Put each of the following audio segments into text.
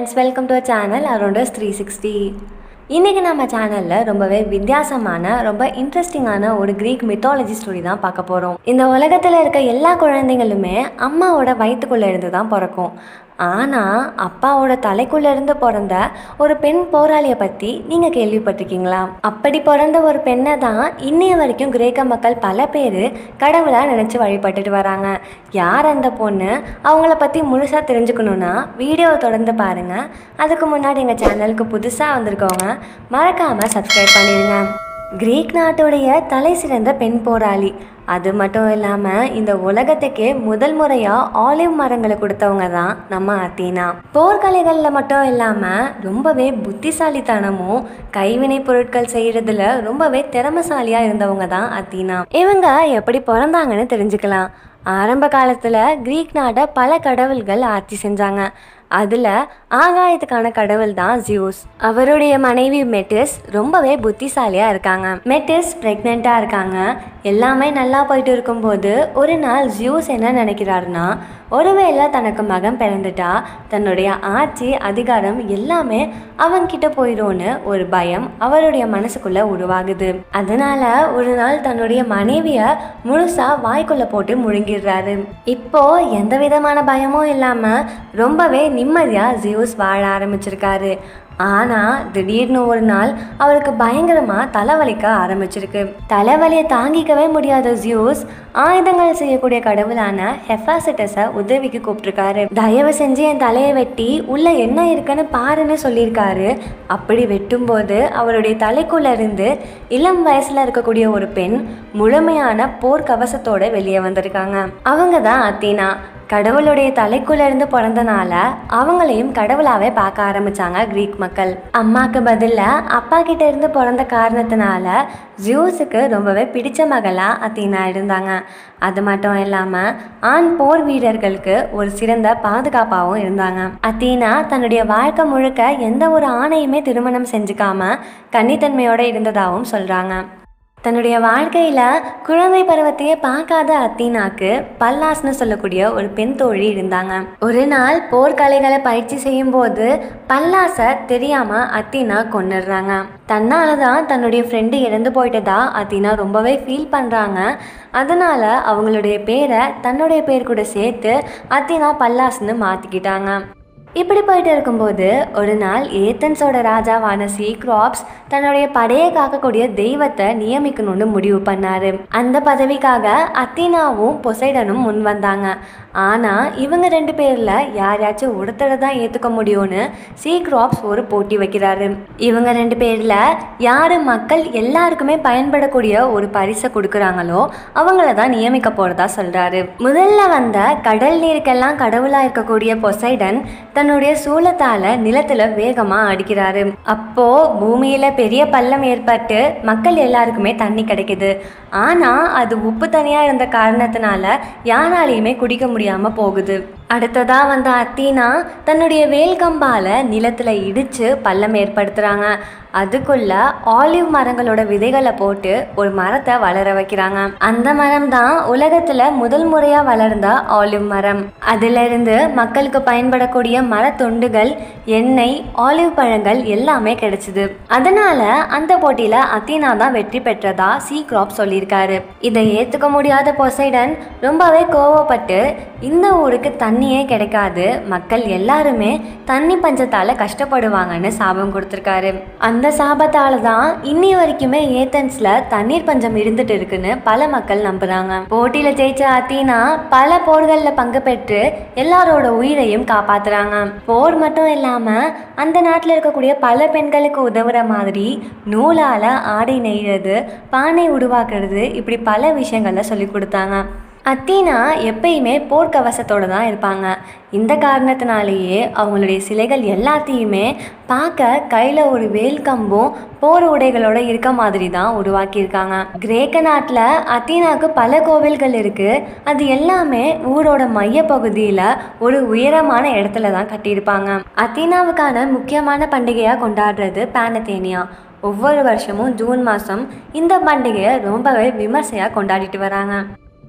friends welcome to channel around us three sixty இன்றைக்கி நம்ம சேனலில் ரொம்பவே வித்தியாசமான ரொம்ப இன்ட்ரெஸ்டிங்கான ஒரு க்ரீக் மித்தாலஜி ஸ்டோரி தான் பார்க்க போகிறோம் இந்த உலகத்தில் இருக்க எல்லா குழந்தைங்களுமே அம்மாவோட வயிற்றுக்குள்ளே இருந்து தான் பிறக்கும் ஆனால் அப்பாவோட தலைக்குள்ளே இருந்து பிறந்த ஒரு பெண் போராளியை பற்றி நீங்கள் கேள்விப்பட்டிருக்கீங்களா அப்படி பிறந்த ஒரு பெண்ணை தான் இன்னைய வரைக்கும் கிரேக்க மக்கள் பல பேர் கடவுளாக நினச்சி வழிபட்டுட்டு வராங்க யார் அந்த பொண்ணு அவங்கள பற்றி முழுசாக தெரிஞ்சுக்கணுன்னா வீடியோவை தொடர்ந்து பாருங்கள் அதுக்கு முன்னாடி எங்கள் சேனலுக்கு புதுசாக வந்திருக்கவங்க மறக்காமல் சப்ஸ்கிரைப் பண்ணிடுங்க கிரீக் நாட்டுடைய தலை சிறந்த பெண் போராளி அது மட்டும் இல்லாமல் இந்த உலகத்துக்கே முதல் முறையாக ஆலிவ் மரங்களை கொடுத்தவங்க தான் நம்ம அத்தீனா போர்க்கலைகளில் மட்டும் இல்லாமல் ரொம்பவே புத்திசாலித்தனமும் கைவினை பொருட்கள் செய்கிறதுல ரொம்பவே திறமசாலியாக இருந்தவங்க தான் அத்தீனா இவங்க எப்படி பிறந்தாங்கன்னு தெரிஞ்சுக்கலாம் ஆரம்ப காலத்தில் கிரீக் நாட்டை பல கடவுள்கள் ஆட்சி செஞ்சாங்க அதில் ஆகாயத்துக்கான கடவுள் தான் ஜியூஸ் அவருடைய மனைவி மெட்டிஸ் ரொம்பவே புத்திசாலியாக இருக்காங்க மெட்டிஸ் ப்ரெக்னெண்ட்டாக இருக்காங்க எல்லாமே நல்லா போயிட்டு இருக்கும்போது ஒரு நாள் ஜியூஸ் என்ன நினைக்கிறாருன்னா ஒருவேளை தனக்கு மகன் பிறந்துட்டா தன்னுடைய ஆட்சி அதிகாரம் எல்லாமே அவன்கிட்ட போயிடும்னு ஒரு பயம் அவருடைய மனசுக்குள்ள உருவாகுது அதனால ஒரு நாள் தன்னுடைய மனைவிய முழுசா வாய்க்குள்ள போட்டு முழுங்கிடுறாரு இப்போ எந்த விதமான பயமும் இல்லாம ரொம்பவே நிம்மதியா ஜியூஸ் வாழ ஆரம்பிச்சிருக்காரு ஆனால் திடீர்னு ஒரு நாள் அவருக்கு பயங்கரமாக தலைவலிக்க ஆரம்பிச்சிருக்கு தலைவலியை தாங்கிக்கவே முடியாத ஜியூஸ் ஆயுதங்கள் செய்யக்கூடிய கடவுளான ஹெஃபாசிட்டஸை உதவிக்கு கூப்பிட்டுருக்காரு தயவு செஞ்சு என் தலையை வெட்டி உள்ள என்ன இருக்குன்னு பாருன்னு சொல்லியிருக்காரு அப்படி வெட்டும்போது அவருடைய தலைக்குள்ள இருந்து இளம் வயசுல இருக்கக்கூடிய ஒரு பெண் முழுமையான போர் கவசத்தோட வெளியே வந்திருக்காங்க அவங்க தான் அத்தீனா கடவுளுடைய தலைக்குள்ள இருந்து பிறந்தனால அவங்களையும் கடவுளாவே பார்க்க ஆரம்பிச்சாங்க கிரீக் மக்கள் அம்மாக்கு பதிலா அப்பா கிட்ட இருந்து பிறந்த காரணத்தினால ஜியூஸுக்கு ரொம்பவே பிடிச்ச மகளா அத்தீனா இருந்தாங்க அது மட்டும் இல்லாம ஆண் போர் வீரர்களுக்கு ஒரு சிறந்த பாதுகாப்பாகவும் இருந்தாங்க அத்தீனா தன்னுடைய வாழ்க்கை முழுக்க எந்த ஒரு ஆணையுமே திருமணம் செஞ்சுக்காம கன்னித்தன்மையோட இருந்ததாகவும் சொல்றாங்க தன்னுடைய வாழ்க்கையில் குழந்தை பருவத்தையே பார்க்காத அத்தீனாக்கு பல்லாஸ்னு சொல்லக்கூடிய ஒரு பெண் தோழி இருந்தாங்க ஒரு நாள் போர்க்கலைகளை பயிற்சி செய்யும் போது பல்லாசை தெரியாம அத்தீனா கொண்டுடுறாங்க தன்னால தான் தன்னுடைய ஃப்ரெண்டு இறந்து போயிட்டதா அத்தீனா ரொம்பவே ஃபீல் பண்ணுறாங்க அதனால அவங்களுடைய பேரை தன்னுடைய பேர் கூட சேர்த்து அத்தீனா பல்லாஸ்னு மாற்றிக்கிட்டாங்க இப்படி போயிட்டு இருக்கும்போது ஒரு நாள் ஏத்தன்ஸோட ராஜாவான சீக்ராப்ஸ் தன்னுடைய படையை காக்கக்கூடிய தெய்வத்தை நியமிக்கணும்னு முடிவு பண்ணாரு அந்த பதவிக்காக அத்தினாவும் பொசைடனும் முன் வந்தாங்க ஆனா இவங்க ரெண்டு பேர்ல யாரையாச்சும் ஒருத்தரை தான் ஏத்துக்க முடியும்னு சீக்ராப்ஸ் ஒரு போட்டி வைக்கிறாரு இவங்க ரெண்டு பேர்ல யாரு மக்கள் எல்லாருக்குமே பயன்படக்கூடிய ஒரு பரிசை கொடுக்குறாங்களோ அவங்கள தான் நியமிக்க போறதா சொல்றாரு முதல்ல வந்த கடல் நீருக்கெல்லாம் கடவுளா இருக்கக்கூடிய பொசைடன் தன்னுடைய சூளத்தால நிலத்துல வேகமா அடிக்கிறாரு அப்போ பூமியில பெரிய பள்ளம் ஏற்பட்டு மக்கள் எல்லாருக்குமே தண்ணி கிடைக்குது ஆனா அது உப்பு தனியா இருந்த காரணத்தினால யாராலையுமே குடிக்க முடியாம போகுது அடுத்ததா வந்த அத்தீனா தன்னுடைய வேல்கம்பால நிலத்துல இடிச்சு பள்ளம் ஏற்படுத்துறாங்க அதுக்குள்ள ஆலிவ் மரங்களோட விதைகளை போட்டு ஒரு மரத்தை வளர வைக்கிறாங்க அந்த மரம் தான் உலகத்துல முதல் முறையா வளர்ந்த ஆலிவ் மரம் அதுல இருந்து மக்களுக்கு பயன்படக்கூடிய மரத்துண்டுகள் எண்ணெய் ஆலிவ் பழங்கள் எல்லாமே கிடைச்சிது அதனால அந்த போட்டியில அத்தீனா தான் வெற்றி பெற்றதா சி கிராப் சொல்லியிருக்காரு இதை ஏத்துக்க முடியாத பொசைடன் ரொம்பவே கோவப்பட்டு இந்த ஊருக்கு தண்ணியே கிடைக்காது மக்கள் எல்லாருமே தண்ணி பஞ்சத்தால கஷ்டப்படுவாங்கன்னு சாபம் கொடுத்துருக்காரு அந்த சாபத்தால தான் இன்னி வரைக்குமே ஏத்தன்ஸ்ல தண்ணீர் பஞ்சம் இருந்துட்டு இருக்குன்னு பல மக்கள் நம்புறாங்க போட்டியில ஜெயிச்ச அத்தீனா பல போர்கள்ல பங்கு பெற்று எல்லாரோட உயிரையும் காப்பாத்துறாங்க போர் மட்டும் இல்லாம அந்த நாட்டில் இருக்கக்கூடிய பல பெண்களுக்கு உதவுற மாதிரி நூலால ஆடை நெய்கிறது பானை உருவாக்குறது இப்படி பல விஷயங்கள்ல சொல்லி கொடுத்தாங்க அத்தீனா எப்பயுமே போர்க்கவசத்தோடு தான் இருப்பாங்க இந்த காரணத்தினாலேயே அவங்களுடைய சிலைகள் எல்லாத்தையுமே பார்க்க கையில் ஒரு வேல் கம்பும் போர் உடைகளோட இருக்க மாதிரி தான் உருவாக்கியிருக்காங்க கிரேக்க நாட்டில் அத்தீனாவுக்கு பல கோவில்கள் இருக்குது அது எல்லாமே ஊரோட மைய பகுதியில் ஒரு உயரமான இடத்துல தான் கட்டியிருப்பாங்க அத்தீனாவுக்கான முக்கியமான பண்டிகையாக கொண்டாடுறது பேனத்தேனியா ஒவ்வொரு வருஷமும் ஜூன் மாதம் இந்த பண்டிகையை ரொம்பவே விமர்சையாக கொண்டாடிட்டு வராங்க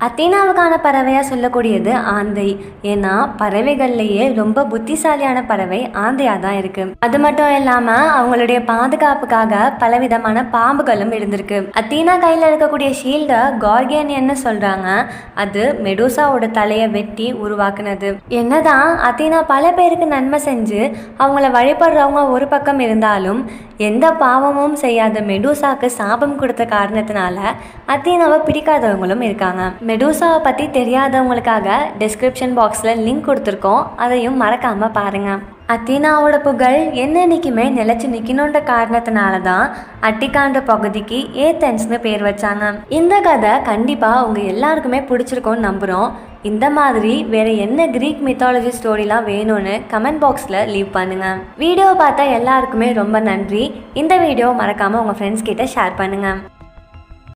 அத்தீனாவுக்கான பறவையாக சொல்லக்கூடியது ஆந்தை ஏன்னா பறவைகள்லேயே ரொம்ப புத்திசாலியான பறவை ஆந்தையாக தான் இருக்கு அது மட்டும் இல்லாமல் அவங்களுடைய பாதுகாப்புக்காக பலவிதமான பாம்புகளும் இருந்திருக்கு அத்தீனா கையில் இருக்கக்கூடிய ஷீல்டை கார்கியனியன்னு சொல்கிறாங்க அது மெடூசாவோட தலையை வெட்டி உருவாக்குனது என்னதான் அத்தீனா பல பேருக்கு நன்மை செஞ்சு அவங்கள வழிபடுறவங்க ஒரு பக்கம் இருந்தாலும் எந்த பாவமும் செய்யாத மெடூசாக்கு சாபம் கொடுத்த காரணத்தினால அத்தீனாவை பிடிக்காதவங்களும் இருக்காங்க மெடூசாவை பற்றி தெரியாதவங்களுக்காக டிஸ்கிரிப்ஷன் பாக்ஸில் லிங்க் கொடுத்துருக்கோம் அதையும் மறக்காமல் பாருங்கள் அத்தீனாவோட புகழ் என்னென்னைக்குமே நிலைச்சு நிற்கணுன்ற காரணத்தினால தான் அட்டிக்கான்ற பகுதிக்கு ஏத்தன்ஸ்னு பேர் வச்சாங்க இந்த கதை கண்டிப்பாக உங்கள் எல்லாருக்குமே பிடிச்சிருக்கும்னு நம்புகிறோம் இந்த மாதிரி வேற என்ன கிரீக் மித்தாலஜி ஸ்டோரிலாம் வேணும்னு கமெண்ட் பாக்ஸில் லீவ் பண்ணுங்க வீடியோ பார்த்தா எல்லாருக்குமே ரொம்ப நன்றி இந்த வீடியோ மறக்காமல் உங்கள் ஃப்ரெண்ட்ஸ் கிட்ட ஷேர் பண்ணுங்கள்